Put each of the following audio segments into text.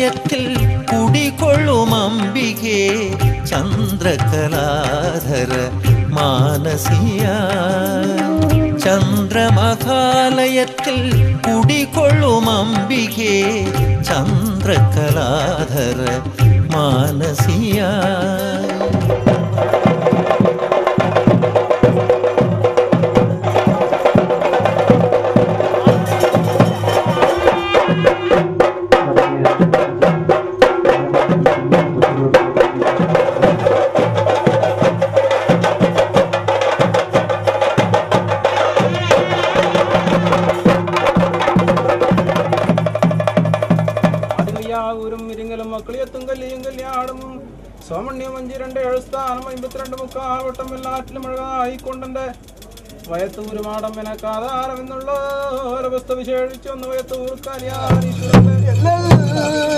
ചന്ദ്രമഖാലയത്തിൽ കുടികൊള്ളും അംബികേ ചന്ദ്രകലാധര മാനസിയ ചന്ദ്രമഖാലയത്തിൽ കുടികൊള്ളും അംബികേ ചന്ദ്രകലാധര മാനസിയ ആടുകയാവൂരും ഇരിങ്ങലും മക്കളിയത്തും കല്ലിയും കല്യാടും സോമണ്യം അഞ്ച് രണ്ട് ഏഴ് സ്ഥാനം അമ്പത്തിരണ്ട് മുക്കാൽ വട്ടം എല്ലാറ്റിലും മുഴുകായിക്കൊണ്ടെന്റെ വയത്തൂരുമാടം എനക്കാധാരം എന്നുള്ള ഒരവസ്ഥ വിശേഷിച്ചു ഒന്ന് വയത്തൂർ കല്യാണീശ്വരന്റെ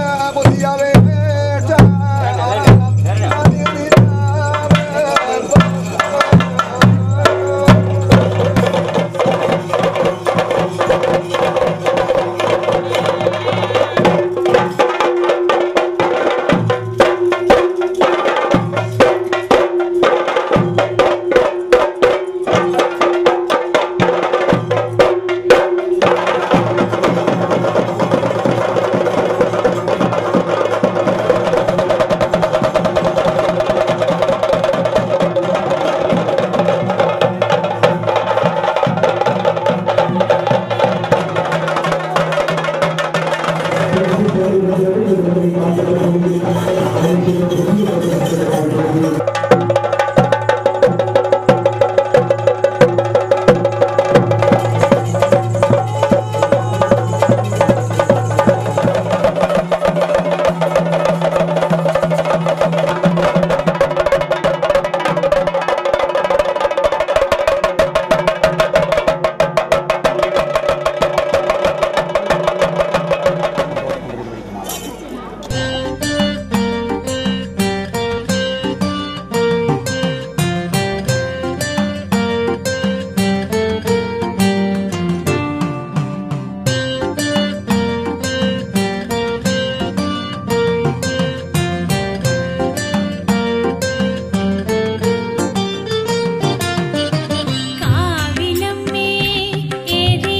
കാവിലമ്മേ ഏറി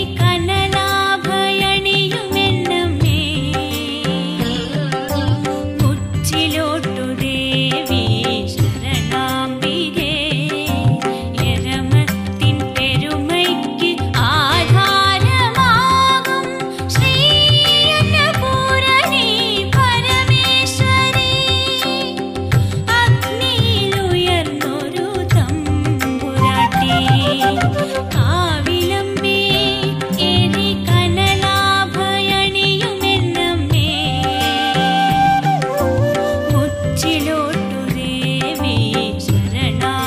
കനലാഭയണിയുമെന്നമ്മേ കുച്ചിലോട്ടു ദേവി ശരണാംബികേ എരമത്തിൻ പെരുമയ്ക്ക് ആധാരമാകും ശ്രീ അന്നപൂരണി പരമേശ്വരി അഗ്നിയിലുയർന്നൊരു തമ്പുരാട്ടി കാവിലമ്മേ ഏറി കനലാഭയണിയുമെന്നമ്മേ മുച്ചിലോട്ടു ദേവി ശരണാ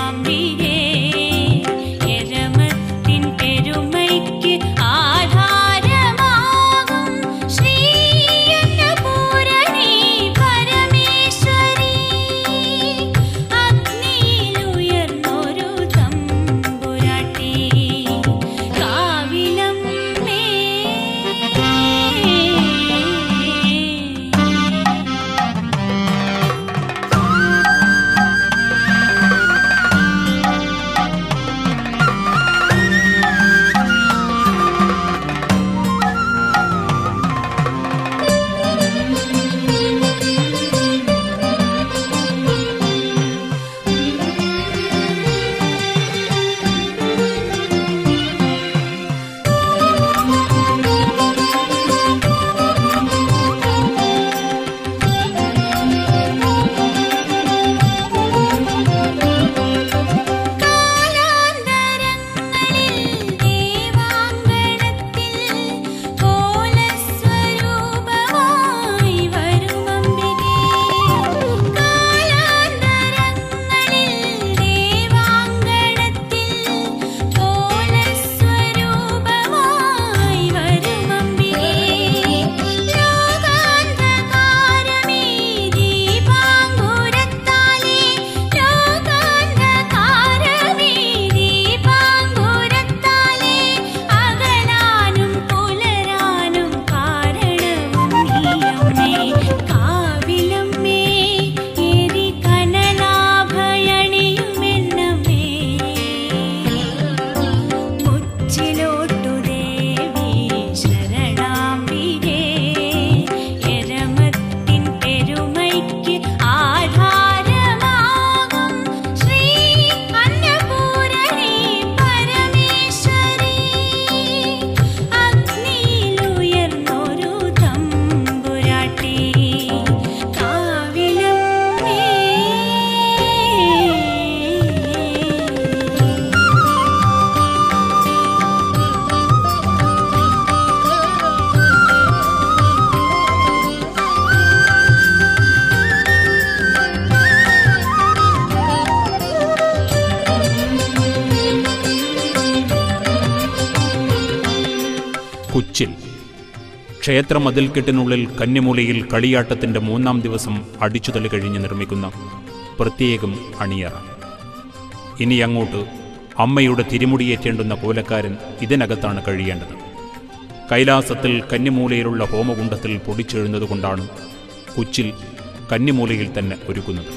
ക്ഷേത്ര മതിൽക്കെട്ടിനുള്ളിൽ കന്നിമൂലയിൽ കളിയാട്ടത്തിന്റെ മൂന്നാം ദിവസം അടിച്ചുതളി കഴിഞ്ഞ് നിർമ്മിക്കുന്ന പ്രത്യേകം അണിയറ ഇനി അങ്ങോട്ട് അമ്മയുടെ തിരുമുടിയേറ്റേണ്ടുന്ന കോലക്കാരൻ ഇതിനകത്താണ് കഴിയേണ്ടത് കൈലാസത്തിൽ കന്നിമൂലയിലുള്ള ഹോമകുണ്ടത്തിൽ പൊടിച്ചെഴുന്നതുകൊണ്ടാണ് കൊച്ചിൽ കന്നിമൂലയിൽ തന്നെ ഒരുക്കുന്നത്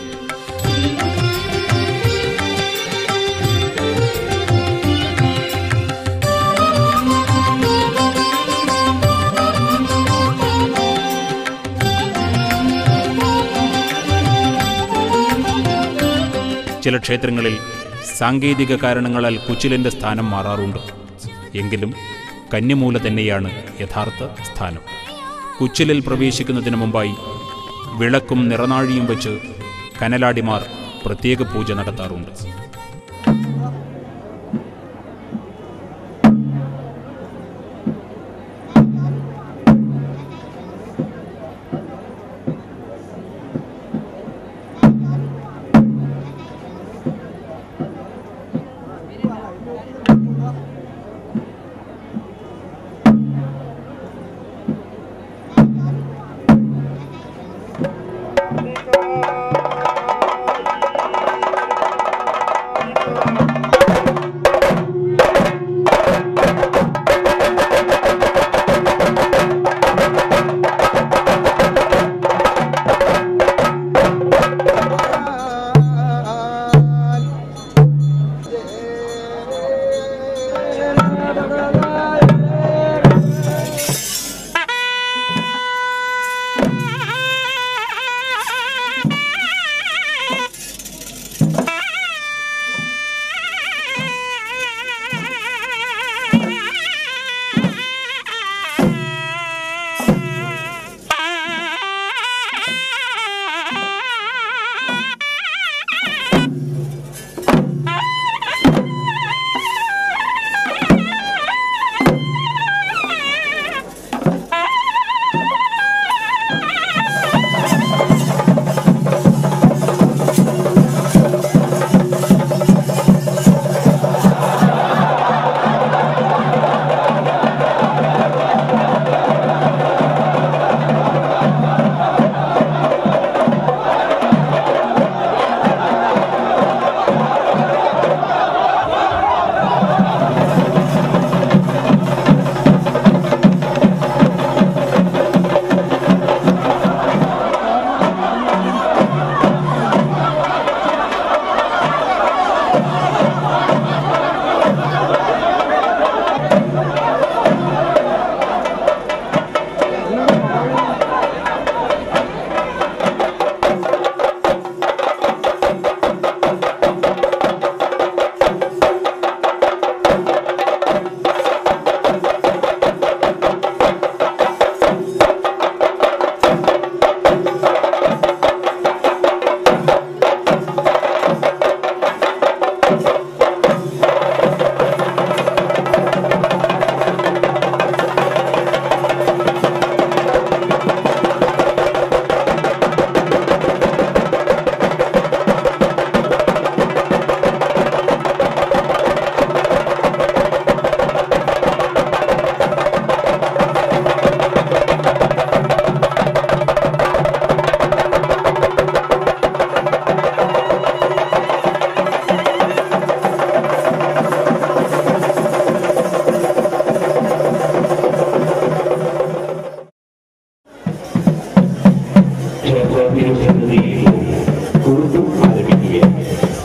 ചില ക്ഷേത്രങ്ങളിൽ സാങ്കേതിക കാരണങ്ങളാൽ കുച്ചിലിൻ്റെ സ്ഥാനം മാറാറുണ്ട് എങ്കിലും കന്നിമൂല തന്നെയാണ് യഥാർത്ഥ സ്ഥാനം കുച്ചിലിൽ പ്രവേശിക്കുന്നതിന് മുമ്പായി വിളക്കും നിറനാഴിയും വെച്ച് കനലാടിമാർ പ്രത്യേക പൂജ നടത്താറുണ്ട് ക്ഷേത്രത്തിനുസന്നിധിയിൽ കുറുക്കും ആരംഭിക്കുകയാണ്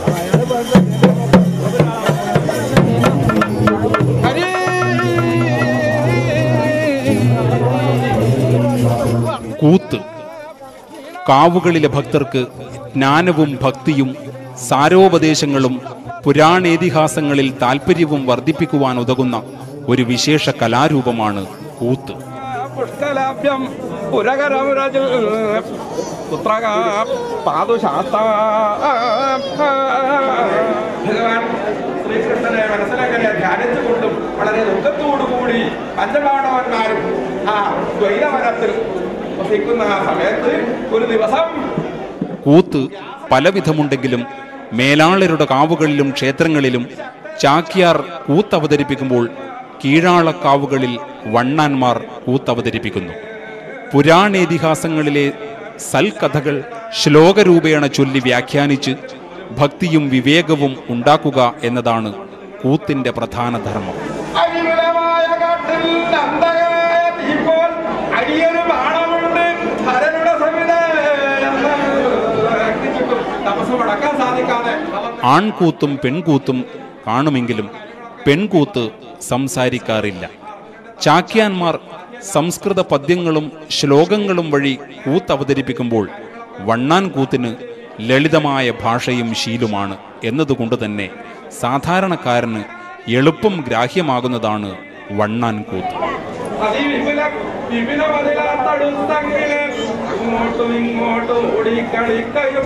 കൂത്ത് കാവുകളിലെ ഭക്തർക്ക് ജ്ഞാനവും ഭക്തിയും സാരോപദേശങ്ങളും പുരാണേതിഹാസങ്ങളിൽ താൽപ്പര്യവും വർദ്ധിപ്പിക്കുവാൻ ഉതകുന്ന ഒരു വിശേഷ കലാരൂപമാണ് കൂത്ത് പുഷ്കലാഭ്യം പുരകരമുരജിൽ പുത്രക പാതുശാസ്ത ഭഗവാൻ ശ്രീകൃഷ്ണനെ മനസ്സിലങ്ങനെ ധ്യാനിച്ചുകൊണ്ടും വളരെ ദുഃഖത്തോടുകൂടി പഞ്ചപാണ്ഡവന്മാരും ആ ദ്വൈതവനത്തിൽ വസിക്കുന്ന ആ സമയത്ത് ഒരു ദിവസം കൂത്ത് പലവിധമുണ്ടെങ്കിലും മേലാളരുടെ കാവുകളിലും ക്ഷേത്രങ്ങളിലും ചാക്യാർ കൂത്ത് അവതരിപ്പിക്കുമ്പോൾ കീഴാളക്കാവുകളിൽ വണ്ണാന്മാർ കൂത്തവതരിപ്പിക്കുന്നു പുരാണേതിഹാസങ്ങളിലെ സൽകഥകൾ ശ്ലോകരൂപേണ ചൊല്ലി വ്യാഖ്യാനിച്ച് ഭക്തിയും വിവേകവും ഉണ്ടാക്കുക എന്നതാണ് കൂത്തിന്റെ പ്രധാന ധർമ്മം അവിപുലമായ കാട്ടിൽ അന്ധകായ തീപോൽ അടിയൊരു ബാണമുണ്ട് ഹരനുടെ സവിത തപസ് മുടക്കാൻ സാധിക്കാതെ ആൺകൂത്തും പെൺകൂത്തും കാണുമെങ്കിലും പെൺകൂത്ത് സംസാരിക്കാറില്ല ചാക്യാന്മാർ സംസ്കൃത പദ്യങ്ങളും ശ്ലോകങ്ങളും വഴി കൂത്ത് അവതരിപ്പിക്കുമ്പോൾ വണ്ണാൻ കൂത്തിന് ലളിതമായ ഭാഷയും ശീലുമാണ് എന്നതുകൊണ്ട് തന്നെ സാധാരണക്കാരന് എളുപ്പം ഗ്രാഹ്യമാകുന്നതാണ് വണ്ണാൻ കൂത്ത് അതിവിപുല വിപുല മതിലാത്തടുത്തങ്ങനെ അങ്ങോട്ടും ഇങ്ങോട്ടും ഓടിക്കളിക്കയും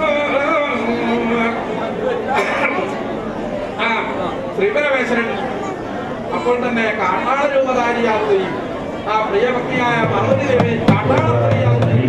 ആ ശ്രീപരമേശ്വരൻ അപ്പോൾ തന്നെ കാട്ടാള രൂപധാരിയാവുകയും ആ പ്രിയഭക്തിയായ പാർവതി ദേവി കാട്ടാള സ്ത്രീയാവുകയും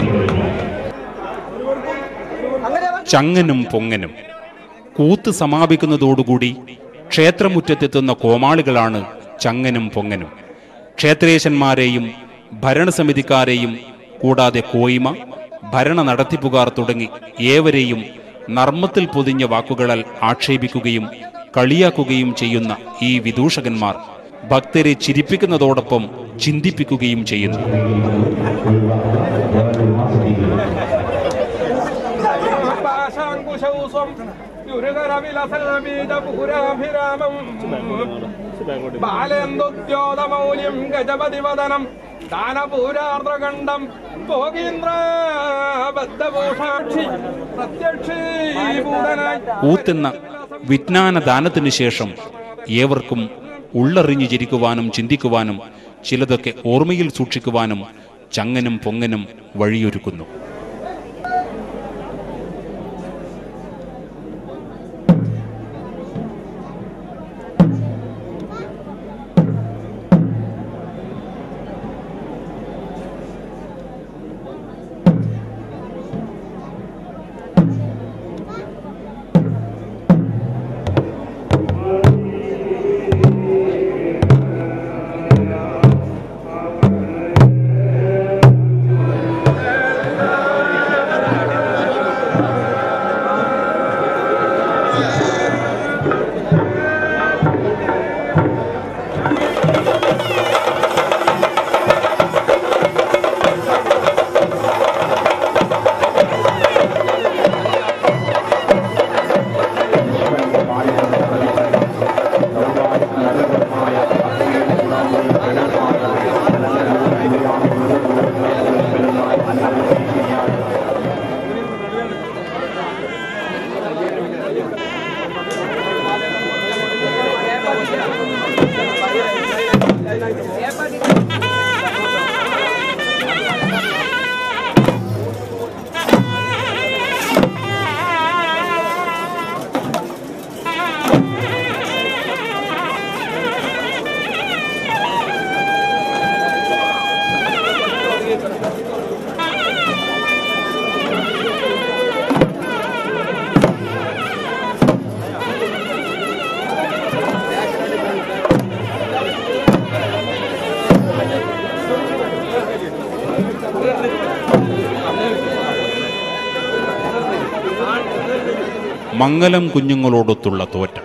ചങ്ങനും പൊങ്ങനും കൂത്ത് സമാപിക്കുന്നതോടുകൂടി ക്ഷേത്രമുറ്റത്തെത്തുന്ന കോമാളികളാണ് ചങ്ങനും പൊങ്ങനും ക്ഷേത്രേശന്മാരെയും ഭരണസമിതിക്കാരെയും കൂടാതെ കോയിമ ഭരണ നടത്തിപ്പുകാർ തുടങ്ങി ഏവരെയും നർമ്മത്തിൽ പൊതിഞ്ഞ വാക്കുകളാൽ ആക്ഷേപിക്കുകയും കളിയാക്കുകയും ചെയ്യുന്ന ഈ വിദൂഷകന്മാർ ഭക്തരെ ചിരിപ്പിക്കുന്നതോടൊപ്പം ചിന്തിപ്പിക്കുകയും ചെയ്യുന്നു പാശാങ്കുശൗ സ്വം യുരുകരവിലസൽബീജപുരാഭിരാമം ബാലേന്ദുദ്യോതമൗല്യം ഗജപതിവദനം ദാനപൂരാർദ്രകണ്ഡം ഭോഗീന്ദ്ര ബദ്ധഭൂഷാക്ഷി പ്രത്യക്ഷീഭൂതനായി കൂത്തെന്ന വിജ്ഞാന ദാനത്തിനു ശേഷം ഏവർക്കും ഉള്ളറിഞ്ഞു ചിരിക്കുവാനും ചിന്തിക്കുവാനും ചിലതൊക്കെ ഓർമ്മയിൽ സൂക്ഷിക്കുവാനും ചങ്ങനും പൊങ്ങനും വഴിയൊരുക്കുന്നു മംഗലം കുഞ്ഞുങ്ങളോടൊത്തുള്ള തോറ്റം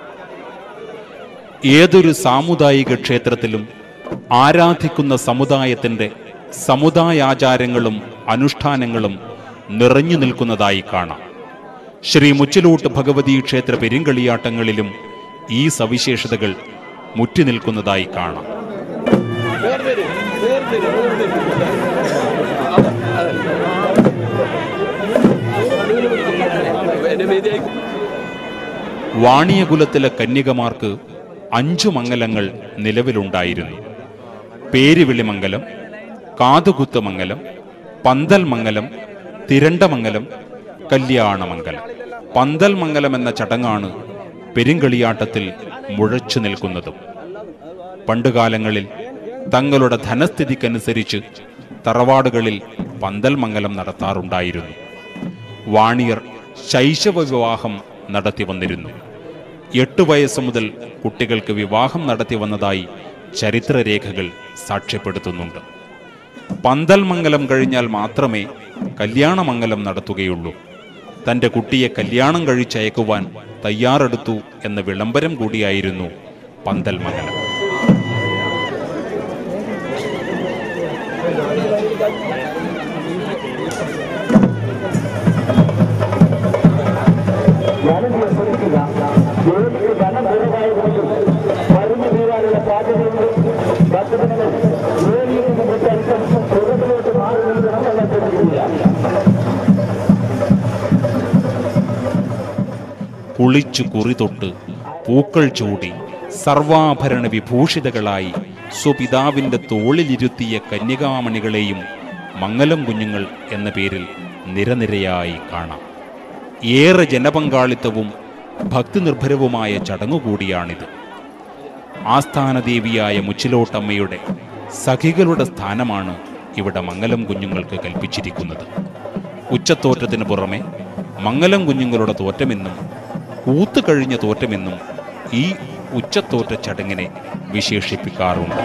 ഏതൊരു സാമുദായിക ക്ഷേത്രത്തിലും ആരാധിക്കുന്ന സമുദായത്തിന്റെ സമുദായാചാരങ്ങളും അനുഷ്ഠാനങ്ങളും നിറഞ്ഞു നിൽക്കുന്നതായി കാണാം ശ്രീ മുച്ചിലോട്ട് ഭഗവതി ക്ഷേത്ര പെരുങ്കളിയാട്ടങ്ങളിലും ഈ സവിശേഷതകൾ മുറ്റി നിൽക്കുന്നതായി കാണാം വാണിയകുലത്തിലെ കന്യകമാർക്ക് അഞ്ചു മംഗലങ്ങൾ നിലവിലുണ്ടായിരുന്നു പേരുവിളിമംഗലം കാതുകുത്തുമംഗലം പന്തൽ മംഗലം തിരണ്ടമംഗലം കല്യാണമംഗലം പന്തൽ മംഗലം എന്ന ചടങ്ങാണ് പെരുങ്കളിയാട്ടത്തിൽ മുഴച്ചു നിൽക്കുന്നതും പണ്ടുകാലങ്ങളിൽ തങ്ങളുടെ ധനസ്ഥിതിക്കനുസരിച്ച് തറവാടുകളിൽ പന്തൽ മംഗലം നടത്താറുണ്ടായിരുന്നു വാണിയർ ശൈശവ വിവാഹം നടത്തി വന്നിരുന്നു എട്ട് വയസ്സ് മുതൽ കുട്ടികൾക്ക് വിവാഹം നടത്തി വന്നതായി ചരിത്രരേഖകൾ സാക്ഷ്യപ്പെടുത്തുന്നുണ്ട് പന്തൽ മംഗലം കഴിഞ്ഞാൽ മാത്രമേ കല്യാണമംഗലം നടത്തുകയുള്ളൂ തൻ്റെ കുട്ടിയെ കല്യാണം കഴിച്ചയക്കുവാൻ തയ്യാറെടുത്തു എന്ന വിളംബരം കൂടിയായിരുന്നു പന്തൽ മംഗലം ഞാനിവിടെ ശ്രമിക്കുക ദൈവത്തിന് ധനം കുറവായതുകൊണ്ടും മരുന്ന് തീരാനുള്ള സാധ്യതയുണ്ട് ഭക്തജനങ്ങൾ ജോലിയിൽ നിന്ന് വിട്ടൽപ്പം സുഖത്തിലോട്ട് മാറി നിൽക്കണം എന്ന ശ്രമിക്കുക കുളിച്ചു കുറി തൊട്ട് പൂക്കൾ ചൂടി സർവാഭരണ വിഭൂഷിതകളായി സ്വപിതാവിൻ്റെ തോളിലിരുത്തിയ കന്യകാമണികളെയും മംഗലം കുഞ്ഞുങ്ങൾ എന്ന പേരിൽ നിരനിരയായി കാണാം ഏറെ ജനപങ്കാളിത്തവും ഭക്തിനിർഭരവുമായ ചടങ്ങുകൂടിയാണിത് ആസ്ഥാനദേവിയായ മുച്ചിലോട്ടമ്മയുടെ സഖികളുടെ സ്ഥാനമാണ് ഇവിടെ മംഗലം കുഞ്ഞുങ്ങൾക്ക് കൽപ്പിച്ചിരിക്കുന്നത് ഉച്ചത്തോറ്റത്തിന് പുറമെ മംഗലം കുഞ്ഞുങ്ങളുടെ തോറ്റമെന്നും കൂത്തു കഴിഞ്ഞ തോറ്റമെന്നും ഈ ഉച്ചത്തോറ്റ ചടങ്ങിനെ വിശേഷിപ്പിക്കാറുണ്ട്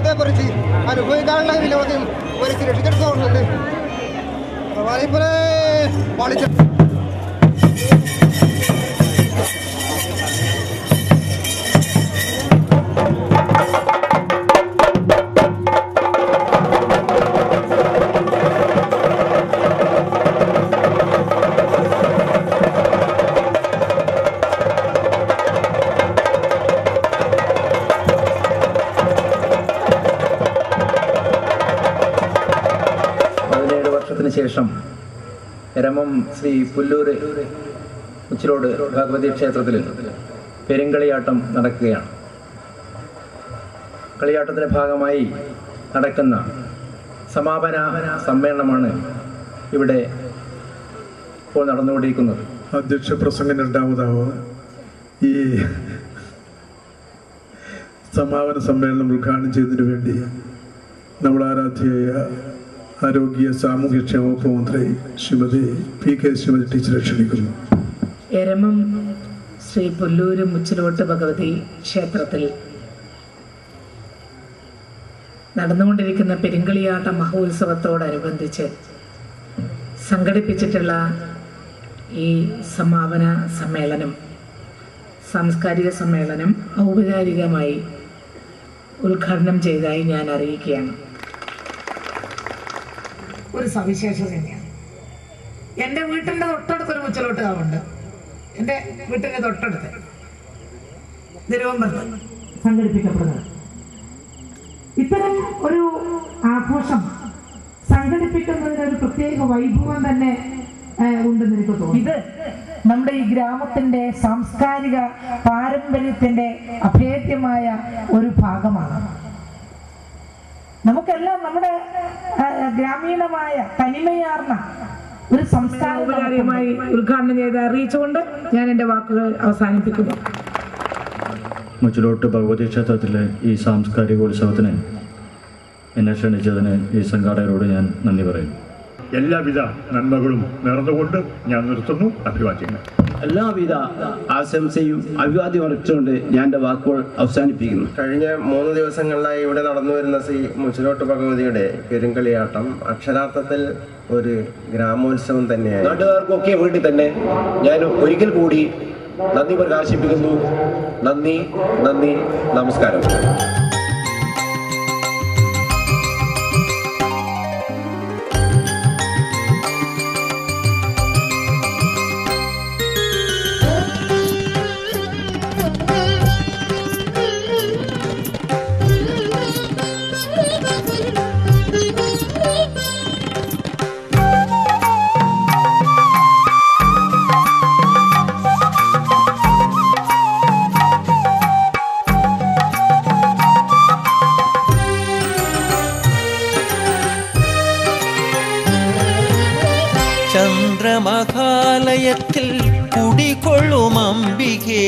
അതേക്കുറിച്ച് അനുഭവിക്കാനുള്ള വിനോദം ഒരുക്കി രക്ഷിച്ചെടുത്തോളുന്നുണ്ട് വാലിപ്പുറേ പാളിച്ച പതിനേഴ് വർഷത്തിന് ശേഷം രമം ശ്രീ പുല്ലൂർ ഉച്ചിലോട് ഭഗവതി ക്ഷേത്രത്തിൽ പെരുങ്കളിയാട്ടം നടക്കുകയാണ് കളിയാട്ടത്തിൻ്റെ ഭാഗമായി നടക്കുന്ന സമാപന സമ്മേളനമാണ് ഇവിടെ ഇപ്പോൾ നടന്നുകൊണ്ടിരിക്കുന്നത് അധ്യക്ഷ പ്രസംഗം രണ്ടാമതാവ് ഈ സമാപന സമ്മേളനം ഉദ്ഘാടനം ചെയ്തതിനു വേണ്ടി നമ്മുടെ ആരാധ്യയായ ആരോഗ്യ സാമൂഹ്യ ക്ഷേമ വകുപ്പ് മന്ത്രി ശ്രീമതി പി കെ ശ്രീമതി ടീച്ചറെ ക്ഷണിക്കുന്നു എരമം ശ്രീ പുല്ലൂര് മുച്ചിലോട്ട് ഭഗവതി ക്ഷേത്രത്തിൽ നടന്നുകൊണ്ടിരിക്കുന്ന പെരുങ്കളിയാട്ട മഹോത്സവത്തോടനുബന്ധിച്ച് സംഘടിപ്പിച്ചിട്ടുള്ള ഈ സമാപന സമ്മേളനം സാംസ്കാരിക സമ്മേളനം ഔപചാരികമായി ഉദ്ഘാടനം ചെയ്തതായി ഞാൻ അറിയിക്കുകയാണ് ഒരു സവിശേഷത തന്നെയാണ് എൻ്റെ വീട്ടിൻ്റെ തൊട്ടടുത്തൊരു മുച്ചിലോട്ട് കാവുണ്ട് എൻ്റെ വീട്ടിൻ്റെ തൊട്ടടുത്ത് തിരുവമ്പലത്ത് സംഘടിപ്പിക്കപ്പെടുന്നത് ഇത്തരം ഒരു ആഘോഷം സംഘടിപ്പിക്കുന്നതിന് ഒരു പ്രത്യേക വൈഭവം തന്നെ ഏഹ്, ഉണ്ടെന്ന് എനിക്ക് തോന്നുന്നു ഇത് നമ്മുടെ ഈ ഗ്രാമത്തിന്റെ സാംസ്കാരിക പാരമ്പര്യത്തിന്റെ അഭേദ്യമായ ഒരു ഭാഗമാണ് നമുക്കെല്ലാം നമ്മുടെ ആ, ഗ്രാമീണമായ തനിമയാർന്ന ഒരു സംസ്കാരം ഔപചാരികമായി ഉദ്ഘാടനം ചെയ്ത് അറിയിച്ചുകൊണ്ട് ഞാൻ എൻ്റെ വാക്കുകൾ അവസാനിപ്പിക്കുന്നു മുച്ചിലോട്ട് ഭഗവതി ക്ഷേത്രത്തിലെ ഈ സാംസ്കാരികോത്സവത്തിന് എന്നെ ക്ഷണിച്ചതിന് ഈ സംഘാടകരോട് ഞാൻ നന്ദി പറയുന്നു എല്ലാവിധ നന്മകളും നേർന്നുകൊണ്ട് ഞാൻ നിർത്തുന്നു അഭിവാദ്യങ്ങൾ എല്ലാവിധ ആശംസയും അഭിവാദ്യം അർപ്പിച്ചുകൊണ്ട് ഞാൻ എൻ്റെ വാക്കുകൾ അവസാനിപ്പിക്കുന്നു കഴിഞ്ഞ മൂന്ന് ദിവസങ്ങളിലായി ഇവിടെ നടന്നു വരുന്ന ശ്രീ മുച്ചിലോട്ട് ഭഗവതിയുടെ പെരുങ്കളിയാട്ടം അക്ഷരാർത്ഥത്തിൽ ഒരു ഗ്രാമോത്സവം തന്നെയായി നാട്ടുകാർക്കൊക്കെ വേണ്ടി തന്നെ ഞാൻ ഒരിക്കൽ കൂടി നന്ദി പ്രകാശിപ്പിക്കുന്നു നന്ദി നന്ദി നമസ്കാരം ചന്ദ്രമഹാലയത്തിൽ കുടികൊള്ളും അംബികേ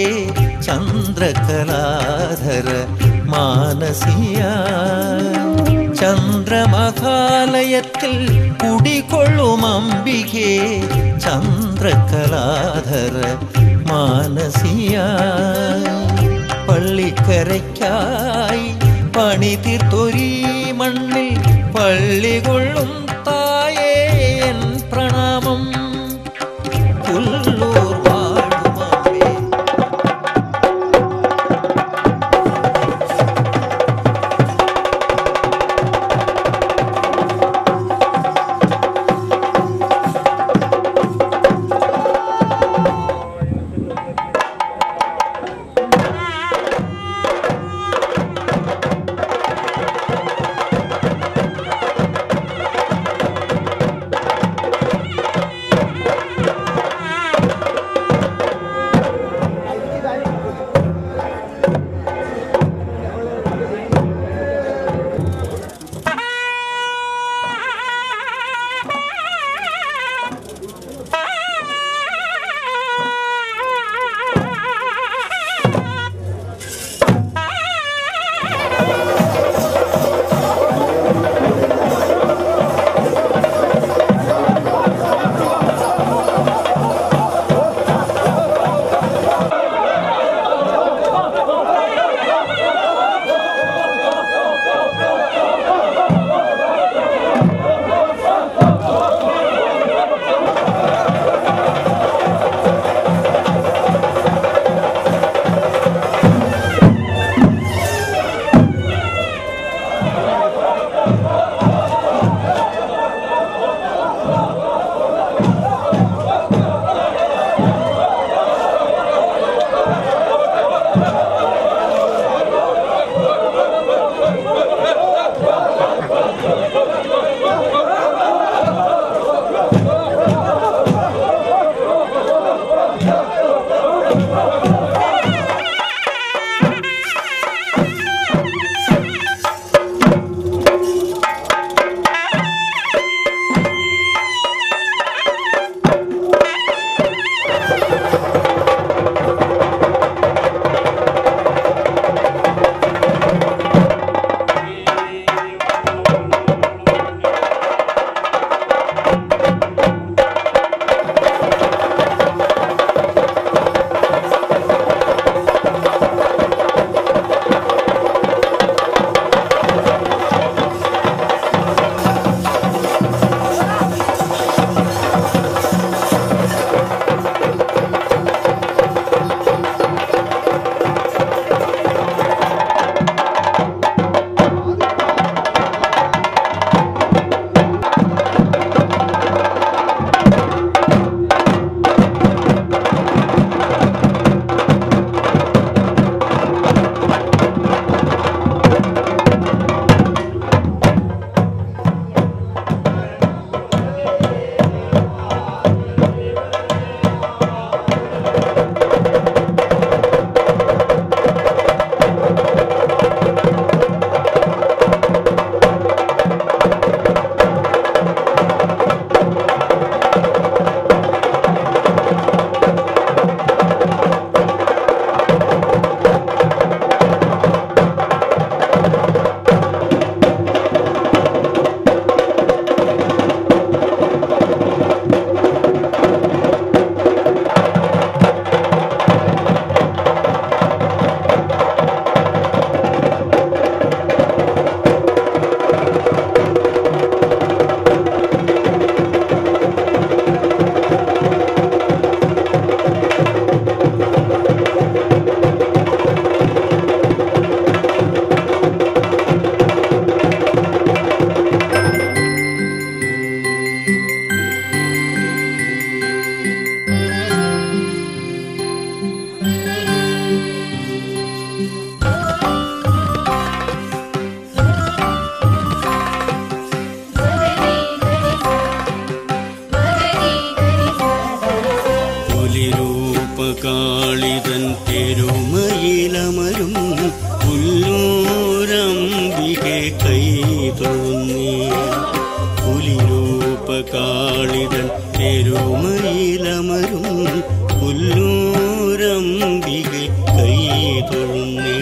ചന്ദ്രകലാധര മാനസിയ ചന്ദ്രമഹാലയത്തിൽ കുടികൊള്ളും അംബികേ ചന്ദ്രകലാധര മാനസിയ പള്ളിക്കരയ്ക്കായി പണി തീർത്തൊരീ മണ്ണിൽ പള്ളി കൊള്ളും തായേ എൻ പ്രണാമം പുല്ലൂർ വാഴുമമ്മേ ും തൊഴുന്നേ പുലിരൂപകാളിതൻ പെരുമയിലമരും പുല്ലൂരംബികെ കൈ തൊഴുന്നേ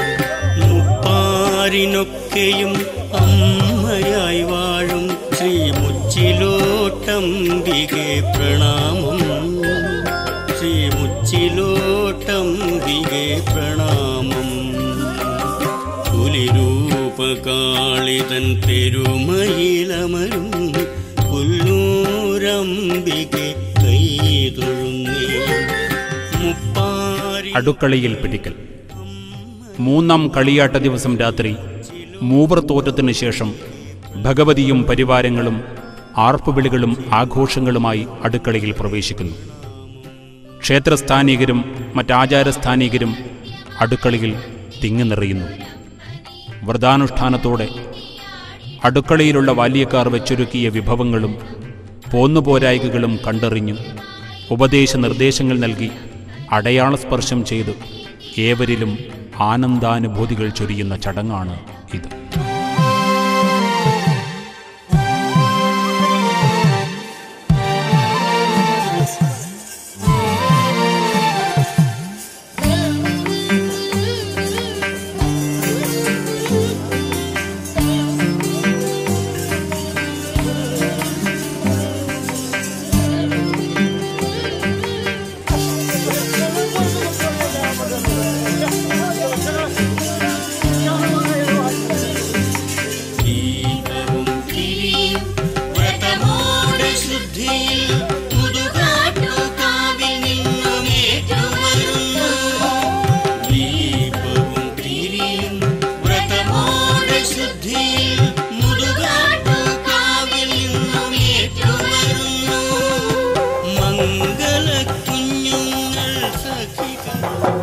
മുപ്പാരിനൊക്കെയും അമ്മയായി വാഴും ശ്രീ മുച്ചിലോട്ടംബികെ പ്രണാമം ശ്രീ മുച്ചിലോട്ടംബികെ പ്രണാമം പുലിരൂപകാളിതൻ പെരുമയിലമരും പുല്ലൂരംബികെ കൈ തൊഴുന്നേ മുപ്പാരി അടുക്കളയിൽ പിടിക്കൽ മൂന്നാം കളിയാട്ട ദിവസം രാത്രി മൂവർ തോറ്റത്തിനു ശേഷം ഭഗവതിയും പരിവാരങ്ങളും ആർപ്പുവിളികളും ആഘോഷങ്ങളുമായി അടുക്കളയിൽ പ്രവേശിക്കുന്നു ക്ഷേത്രസ്ഥാനികരും മറ്റാചാരസ്ഥാനികരും അടുക്കളയിൽ തിങ്ങി നിറയുന്നു വ്രതാനുഷ്ഠാനത്തോടെ അടുക്കളയിലുള്ള ബാല്യക്കാർ വെച്ചൊരുക്കിയ വിഭവങ്ങളും പോന്നുപോരായികകളും കണ്ടറിഞ്ഞു ഉപദേശ നിർദ്ദേശങ്ങൾ നൽകി അടയാള സ്പർശം ചെയ്ത് ഏവരിലും ആനന്ദാനുഭൂതികൾ ചൊരിയുന്ന ചടങ്ങാണ് ഇത് ദീപവും തിരിയും വ്രതമോടെ ശുദ്ധിയിൽ മുതുകാട്ടുകാവിൽ നിന്നും ഏറ്റുവരുന്നു. ദീപവും തിരിയും വ്രതമോടെ ശുദ്ധിയിൽ മുതുകാട്ടുകാവിൽ നിന്നും ഏറ്റുവരുന്നു. മംഗള കുഞ്ഞുങ്ങൾ സഖികൾ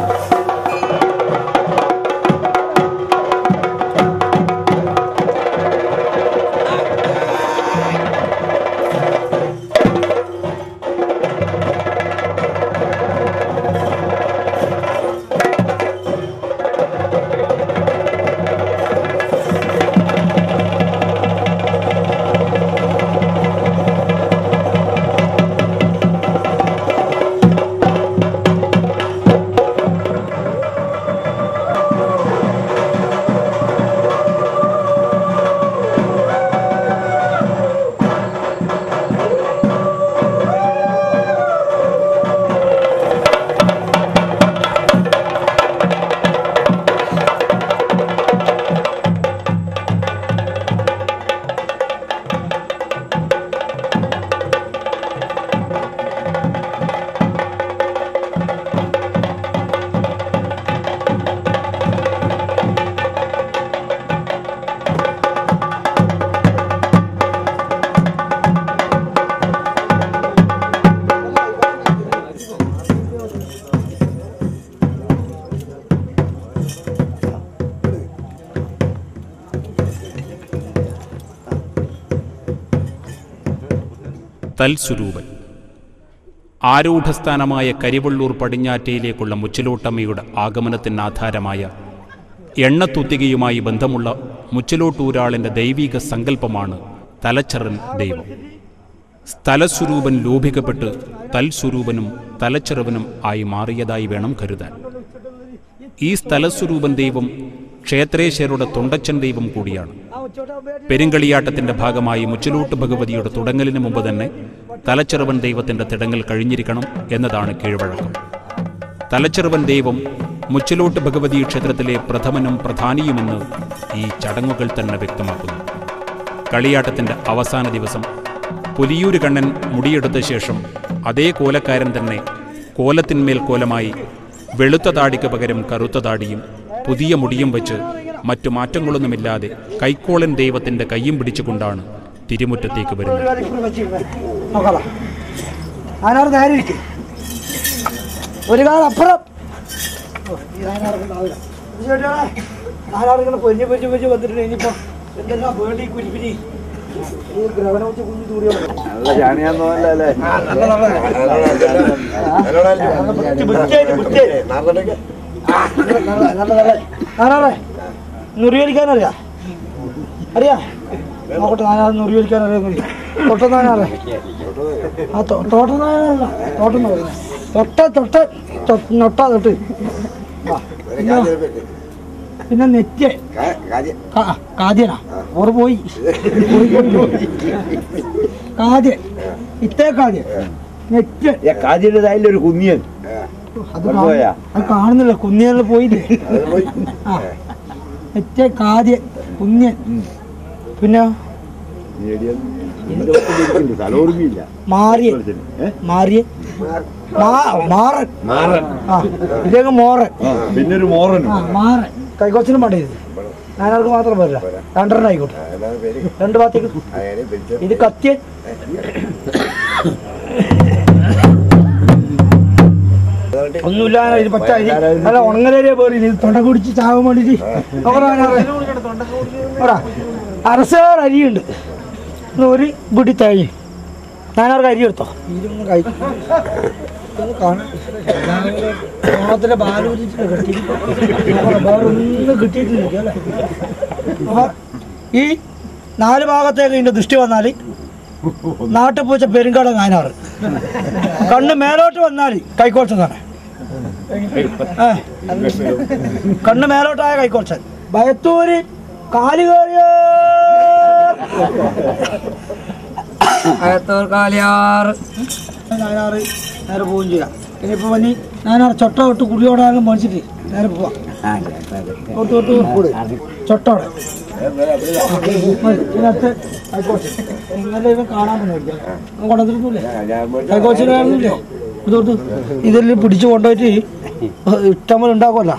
തൽസ്വരൂപൻ ആരൂഢസ്ഥാനമായ കരിവള്ളൂർ പടിഞ്ഞാറ്റയിലേക്കുള്ള മുച്ചിലോട്ടമ്മയുടെ ആഗമനത്തിന് ആധാരമായ എണ്ണത്തുത്തികയുമായി ബന്ധമുള്ള മുച്ചിലോട്ടൂരാളിൻ്റെ ദൈവിക സങ്കല്പമാണ് തലച്ചറൻ ദൈവം സ്ഥലസ്വരൂപൻ ലോഭിക്കപ്പെട്ട് തൽസ്വരൂപനും തലച്ചെറുവനും ആയി മാറിയതായി വേണം കരുതാൻ ഈ സ്ഥലസ്വരൂപൻ ദൈവം ക്ഷേത്രേശ്വരുടെ തൊണ്ടച്ചൻ ദൈവം കൂടിയാണ് പെരുങ്കളിയാട്ടത്തിന്റെ ഭാഗമായി മുച്ചിലൂട്ട് ഭഗവതിയുടെ തുടങ്ങലിന് മുമ്പ് തന്നെ തലച്ചെറുവൻ ദൈവത്തിന്റെ തിടങ്ങൽ കഴിഞ്ഞിരിക്കണം എന്നതാണ് കീഴ്വഴക്കം തലച്ചെറുവൻ ദൈവം മുച്ചിലോട്ട് ഭഗവതി ക്ഷേത്രത്തിലെ പ്രഥമനും പ്രധാനിയുമെന്ന് ഈ ചടങ്ങുകൾ തന്നെ വ്യക്തമാക്കുന്നു കളിയാട്ടത്തിന്റെ അവസാന ദിവസം പുലിയൂര് കണ്ണൻ മുടിയെടുത്ത ശേഷം അതേ കോലക്കാരൻ തന്നെ കോലത്തിന്മേൽ കോലമായി വെളുത്ത താടിക്ക് പകരം കറുത്ത താടിയും പുതിയ മുടിയും വെച്ച് മറ്റു മാറ്റങ്ങളൊന്നുമില്ലാതെ കൈക്കോളൻ ദൈവത്തിന്റെ കയ്യും പിടിച്ചുകൊണ്ടാണ് തിരുമുറ്റത്തേക്ക് വരുന്നത് അതിനോട് നേരെ ഇരിക്കും ഒരു കാലം അപ്പുറം ഓ, ഈ അതിനകത്തുണ്ടാവില്ല. ഇത് കേട്ടോ, ആരാളിങ്ങനെ പൊരിഞ്ഞ് പൊരിഞ്ഞ് പൊരിഞ്ഞ് വന്നിട്ടുണ്ട് ഇനിയിപ്പോ എന്തെല്ലാം വേണ്ടി കുരിപ്പിരി ഈ ഗ്രഹണം വെച്ച് കുഞ്ഞു തൂടിയോ നുറിയടിക്കാനറിയാ അറിയാ നോക്കട്ടെ നാനാറ് നുറി വലിക്കാൻ അറിയാമെങ്കിൽ തൊട്ട നാനാറ് ആ തൊ- തോട്ട നാനല്ല തോട്ടം എന്ന് പറയുന്നത് തൊട്ട തൊട്ട തൊ- നൊട്ട തൊട്ട് ആ പിന്നെ പിന്നെ നെറ്റ് കാ- കാദ്യനാ ഓറ് പോയി പോയി, പോയി, പോയി. കാദ്യൻ ഇത്തേ കാദ്യൻ നെറ്റ് കാതിൻ്റെ ഒരു കുന്നിയൻ അത് കാണ- അത് കാണുന്നില്ല കുന്നിയെല്ലാം പോയില്ലേ ആ നെറ്റ് കാദ്യൻ കുഞ്ഞൻ പിന്നെ തലോർമ്മയില്ല മാറിയ മാറിയ മാറൻ മാറൻ ആ ഇതേക്ക് മോറൻ പിന്നെ ഒരു മോറൻ ആ മാറൻ കൈകൊച്ചിനും പണ്ടേ ഇത് ഞാനവർക്ക് മാത്രം പോരില്ല രണ്ടെണ്ണം ആയിക്കോട്ടെ രണ്ട് ഭാഗത്തേക്ക് ഇത് കത്തിയൻ ഒന്നുമില്ല ഇത് പച്ച അരി അല്ല ഉണങ്ങലരിയ പോരി ഇത് തൊണ്ട കുടിച്ച് ചാവാൻ വേണ്ടിട്ട് അരസാർ അരിയുണ്ട് ഇത് ഒരു പിടി തേങ്ങ ഞാനവർക്ക് അരി എടുത്തോ ഇതൊന്നും കഴിക്കും ഇതൊന്ന് കാണാം ഓണത്തിന്റെ ബാലൂരിച്ചിട്ട് കെട്ടി വേറെ ഒന്നും കിട്ടിയിട്ടില്ല അല്ലേ അപ്പൊ ഈ നാല് ഭാഗത്തേക്ക് ഇതിന്റെ ദൃഷ്ടി വന്നാൽ നാട്ടുപൂച്ച പെരുങ്കാട് നാനാറ് കണ്ണ് മേലോട്ട് വന്നാൽ കൈക്കോച്ചതാണ് ഏ, കണ്ണ് മേലോട്ടായ കൈക്കോച്ചൻ ഭയത്തൂര് കാലുകേറിയ ഭയത്തൂർ കാലിയാറ് നാനാറ് നേരെ പോവുകയും ചെയ്യാം ഇനിയിപ്പോ വന്നി നാനാറ് ചൊട്ട തൊട്ട് കുടിയോടാലും മേടിച്ചിട്ട് നേരെ പോവാം തൊട്ട് തൊട്ട് ചൊട്ടോടെ ഇതിനകത്ത് കൈക്കോച്ച് ഇന്നലെ ഇവൻ കാണാൻ പറ്റും കൊണ്ടുവന്നിരുന്നില്ലേ കൈക്കോച്ചിന് കാണുന്നില്ലേ ഇതോട്ട് ഇതെല്ലാം പിടിച്ചു കൊണ്ടുപോയിട്ട് ഇഷ്ടംപോലെ ഉണ്ടാക്കുമല്ലോ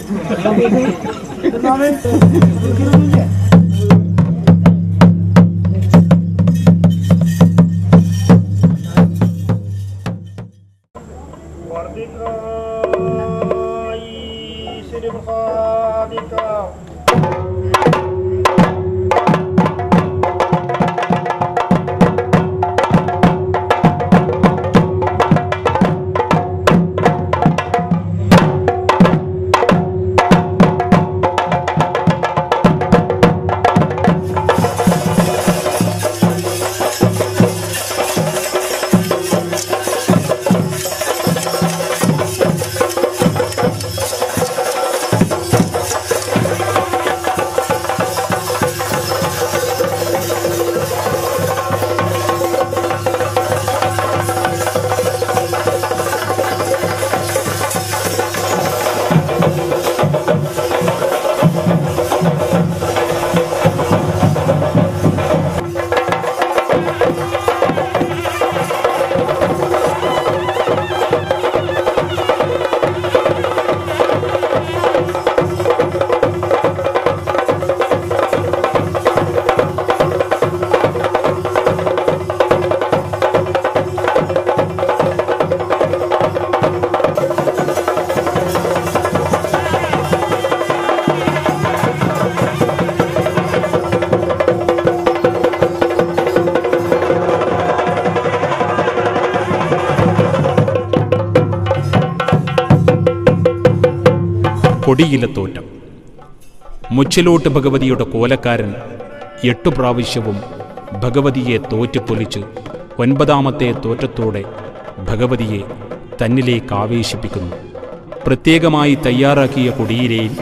കൊടിയിലത്തോറ്റം മുച്ചിലോട്ട് ഭഗവതിയുടെ കോലക്കാരൻ എട്ടു പ്രാവശ്യവും ഭഗവതിയെ തോറ്റുപൊലിച്ച് ഒൻപതാമത്തെ തോറ്റത്തോടെ ഭഗവതിയെ തന്നിലേക്ക് ആവേശിപ്പിക്കുന്നു പ്രത്യേകമായി തയ്യാറാക്കിയ കൊടിയിലയിൽ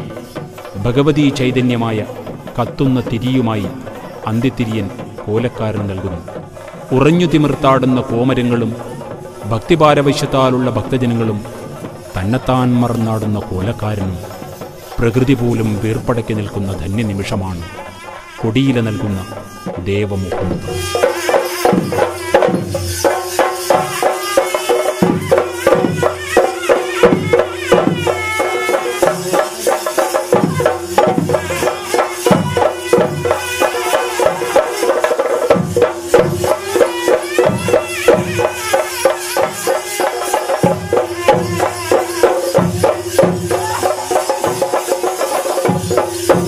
ഭഗവതീ ചൈതന്യമായ കത്തുന്ന തിരിയുമായി അന്ത്യത്തിരിയൻ കോലക്കാരൻ നൽകുന്നു ഉറഞ്ഞു തിമിർത്താടുന്ന കോമരങ്ങളും ഭക്തിപാരവശ്യത്താലുള്ള ഭക്തജനങ്ങളും തന്നെത്താൻ മറന്നാടുന്ന കോലക്കാരനും പ്രകൃതി പോലും വീർപ്പടക്കി നിൽക്കുന്ന ധന്യനിമിഷമാണ് കൊടിയില നൽകുന്ന ദേവമുഹൂർത്തം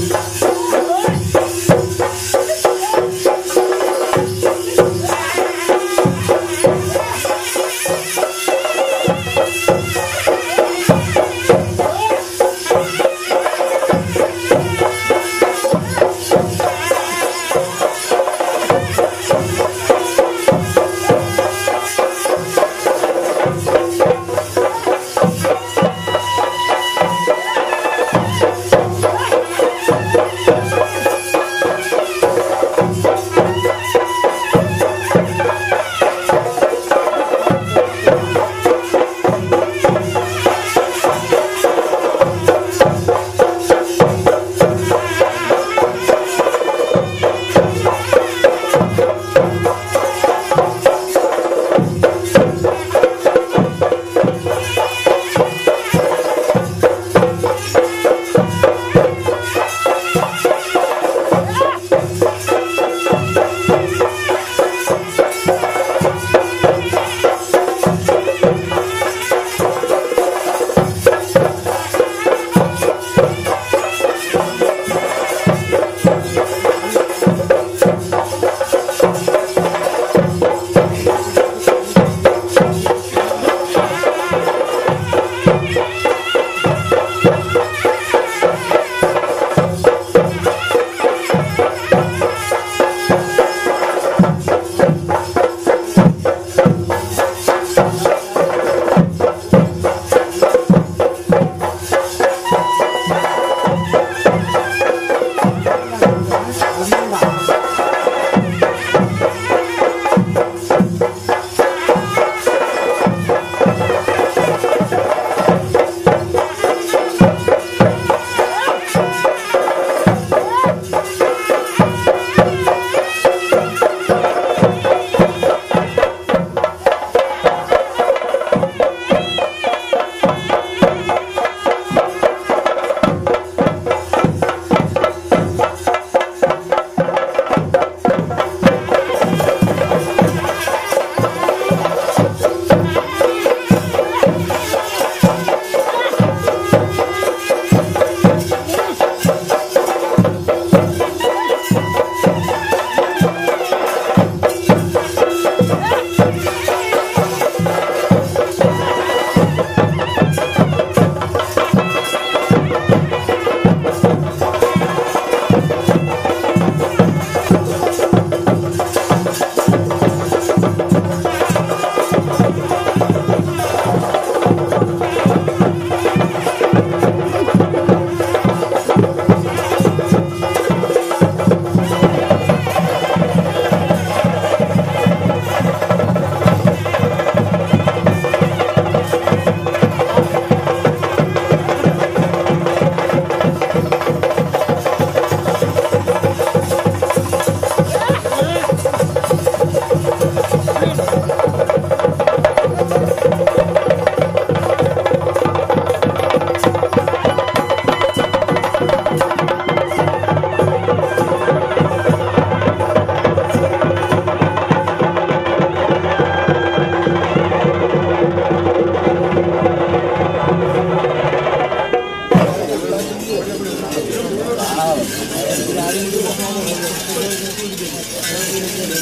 Thank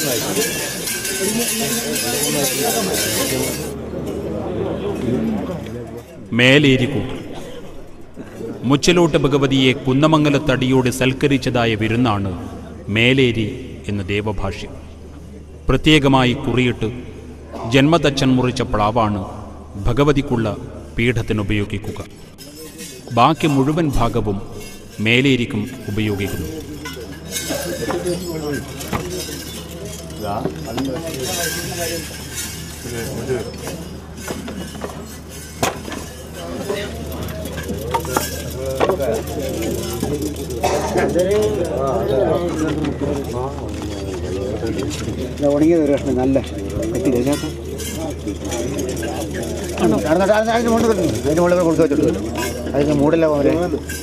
മേലേരിക്കൂട്ട് മുച്ചിലോട്ട് ഭഗവതിയെ കുന്നമംഗലത്തടിയോട് സൽക്കരിച്ചതായ വിരുന്നാണ് മേലേരി എന്ന ദേവഭാഷ്യം പ്രത്യേകമായി കുറിയിട്ട് ജന്മതച്ചൻ മുറിച്ച പ്ലാവാണ് ഭഗവതിക്കുള്ള പീഠത്തിനുപയോഗിക്കുക ബാക്കി മുഴുവൻ ഭാഗവും മേലേരിക്കും ഉപയോഗിക്കുന്നു ഉണങ്ങിയത് ഒരു കഷ്ണം നല്ല കത്തില്ല ചേട്ടാ അതിന് മുകളിൽ അതിന് മുകളിൽ കൊടുത്തു വെച്ചിട്ട് അതിന് മൂടില്ല അവരെ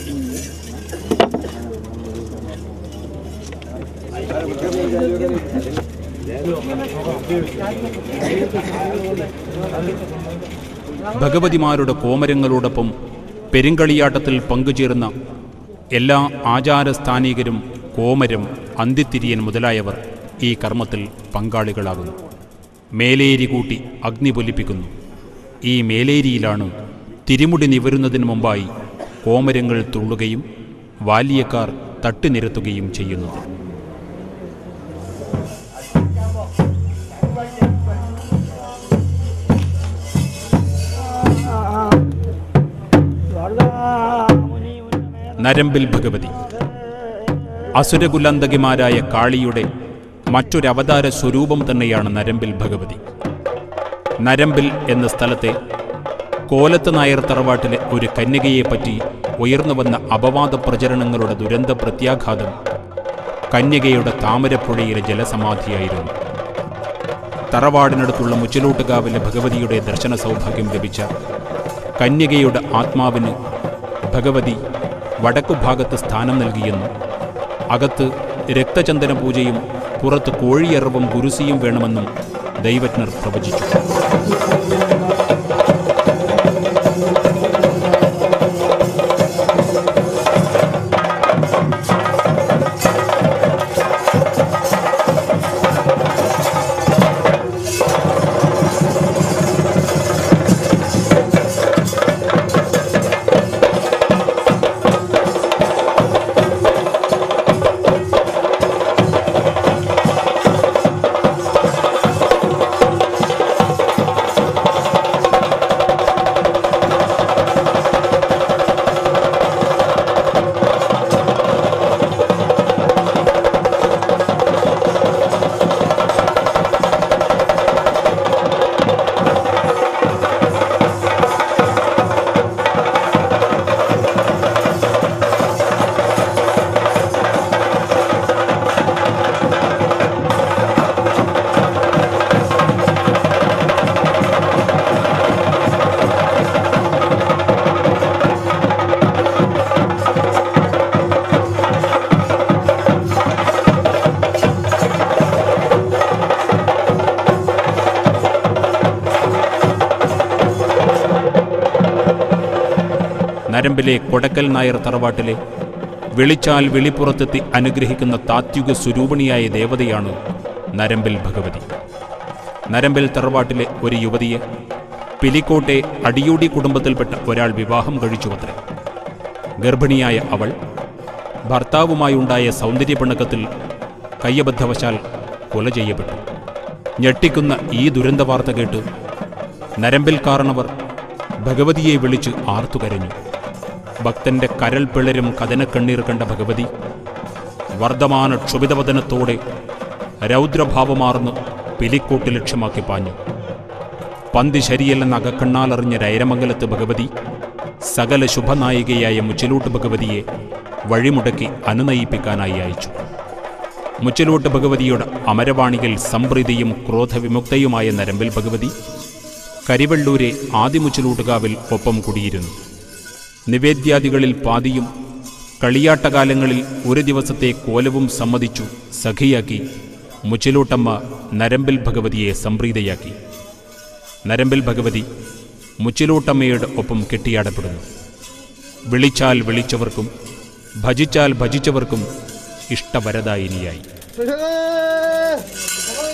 ഭഗവതിമാരുടെ കോമരങ്ങളോടൊപ്പം പെരുങ്കളിയാട്ടത്തിൽ പങ്കുചേർന്ന എല്ലാ ആചാരസ്ഥാനികരും കോമരം അന്തിത്തിരിയൻ മുതലായവർ ഈ കർമ്മത്തിൽ പങ്കാളികളാകുന്നു മേലേരി കൂട്ടി അഗ്നി പൊലിപ്പിക്കുന്നു ഈ മേലേരിയിലാണ് തിരുമുടി നിവരുന്നതിന് മുമ്പായി കോമരങ്ങൾ തുള്ളുകയും വാലിയക്കാർ തട്ടിനിരത്തുകയും ചെയ്യുന്നത് നരമ്പിൽ ഭഗവതി അസുരകുലന്തകിമാരായ കാളിയുടെ മറ്റൊരവതാര സ്വരൂപം തന്നെയാണ് നരമ്പിൽ ഭഗവതി നരമ്പിൽ എന്ന സ്ഥലത്തെ കോലത്ത് നായർ തറവാട്ടിലെ ഒരു കന്യകയെപ്പറ്റി ഉയർന്നുവന്ന അപവാദ പ്രചരണങ്ങളുടെ ദുരന്ത പ്രത്യാഘാതം കന്യകയുടെ താമരപ്പുഴയിലെ ജലസമാധിയായിരുന്നു തറവാടിനടുത്തുള്ള മുച്ചിലോട്ടുകാവിലെ ഭഗവതിയുടെ ദർശന സൗഭാഗ്യം ലഭിച്ച കന്യകയുടെ ആത്മാവിന് ഭഗവതി വടക്കുഭാഗത്ത് സ്ഥാനം നൽകിയെന്നും അകത്ത് രക്തചന്ദന പൂജയും പുറത്ത് കോഴിയറവും ഗുരുസിയും വേണമെന്നും ദൈവജ്ഞർ പ്രവചിച്ചു നരമ്പിലെ കൊടക്കൽ നായർ തറവാട്ടിലെ വിളിച്ചാൽ വിളിപ്പുറത്തെത്തി അനുഗ്രഹിക്കുന്ന താത്വിക സ്വരൂപിണിയായ ദേവതയാണ് നരമ്പിൽ ഭഗവതി നരമ്പിൽ തറവാട്ടിലെ ഒരു യുവതിയെ പിലിക്കോട്ടെ അടിയോടി കുടുംബത്തിൽപ്പെട്ട ഒരാൾ വിവാഹം കഴിച്ചുവത്രേ ഗർഭിണിയായ അവൾ ഭർത്താവുമായുണ്ടായ സൗന്ദര്യപിണക്കത്തിൽ കയ്യബദ്ധവശാൽ കൊല ചെയ്യപ്പെട്ടു ഞെട്ടിക്കുന്ന ഈ ദുരന്ത വാർത്ത കേട്ട് നരമ്പിൽ കാരണവർ ഭഗവതിയെ വിളിച്ച് ആർത്തുകരഞ്ഞു ഭക്തന്റെ കരൽ പിളരും കഥനക്കണ്ണീർ കണ്ട ഭഗവതി വർദ്ധമാന ക്ഷുഭിതവദനത്തോടെ രൗദ്രഭാവമാർന്ന് പിലിക്കോട്ട് ലക്ഷ്യമാക്കി പാഞ്ഞു പന്തി ശരിയല്ലെന്ന് അകക്കണ്ണാലറിഞ്ഞ രൈരമംഗലത്ത് ഭഗവതി സകല ശുഭനായികയായ മുച്ചിലൂട്ട് ഭഗവതിയെ വഴിമുടക്കി അനുനയിപ്പിക്കാനായി അയച്ചു മുച്ചിലോട്ട് ഭഗവതിയുടെ അമരവാണിയിൽ സംപ്രീതിയും ക്രോധവിമുക്തയുമായ നരമ്പിൽ ഭഗവതി കരിവെള്ളൂരെ ആദിമുച്ചിലൂട്ടുകാവിൽ ഒപ്പം കുടിയിരുന്നു നിവേദ്യാദികളിൽ പാതിയും കളിയാട്ടകാലങ്ങളിൽ ഒരു ദിവസത്തെ കോലവും സമ്മതിച്ചു സഖിയാക്കി മുച്ചിലൂട്ടമ്മ നരമ്പിൽ ഭഗവതിയെ സംപ്രീതയാക്കി നരമ്പിൽ ഭഗവതി മുച്ചിലൂട്ടമ്മയുടെ ഒപ്പം കെട്ടിയാടപ്പെടുന്നു വിളിച്ചാൽ വിളിച്ചവർക്കും ഭജിച്ചാൽ ഭജിച്ചവർക്കും ഇഷ്ടവരദായിനിയായി ആ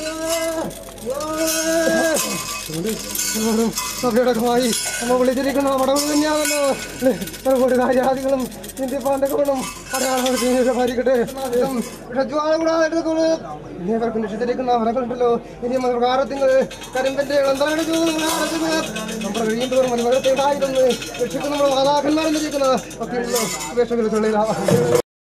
സഭയടക്കമായി നമ്മൾ വിളിച്ചിരിക്കുന്ന മടവ് തന്നെയാണല്ലോ ഒരുപാട് കാര്യാദികളും നിന്റെ പാന്തകളും അടയാളങ്ങൾ ഭരിക്കട്ടെ ജ്വാല കൂടാതെ എടുത്തുകൊണ്ട് ഇനി അവർക്ക് നിഷിച്ചിരിക്കുന്ന ഫലങ്ങളുണ്ടല്ലോ ഇനി പ്രകാരത്തിന് കരിമ്പന്റെ ഇളന്തലയുടെ നമ്മുടെ കഴിയുമ്പോൾ മനുവരത്തെ ഉണ്ടായിരുന്നു രക്ഷിക്കുന്ന നമ്മുടെ മാതാക്കന്മാരെന്നിരിക്കുന്ന ഒക്കെയുള്ള അപേക്ഷകൾ തൊഴിലാ